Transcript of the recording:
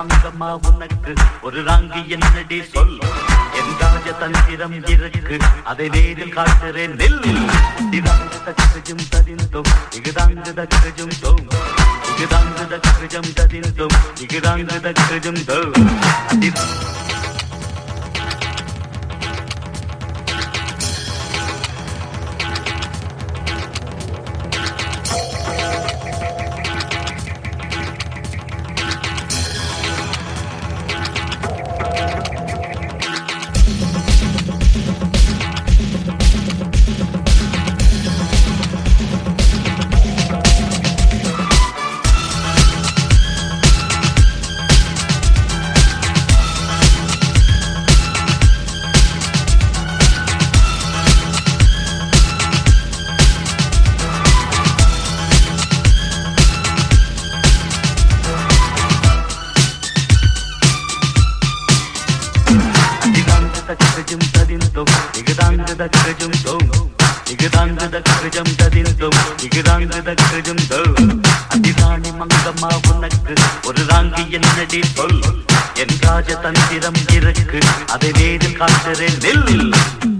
மங்கம்மா உனக்கு ஒரு ராங்கி என்னடி சொல் என் ராஜதந்திரம் இருக்கு அதை நேரில் காட்டுறேன் நெல் இதாங்கு தக்கஜம் ததிந்தோம் இகுதாங்கு தக்கஜம் தோம் இகுதாங்கு தக்கஜம் ததிந்தோம் இகுதாங்கு தக்கஜம் தோம் அடி- இகுதாங்கு தக்கஜம் ததிந்தோம் இகுதாங்கு தக்கஜம் தோம் இகுதாங்கு தக்கஜம் ததிந்தோம் இகுதாங்கு தக்கஜம் தோம் அதிராணி மங்கம்மா உனக்கு ஒரு ராங்கி என்னடி சொல் என் ராஜதந்திரம் இருக்கு அதை நேரில் காட்டுறேன் நெல்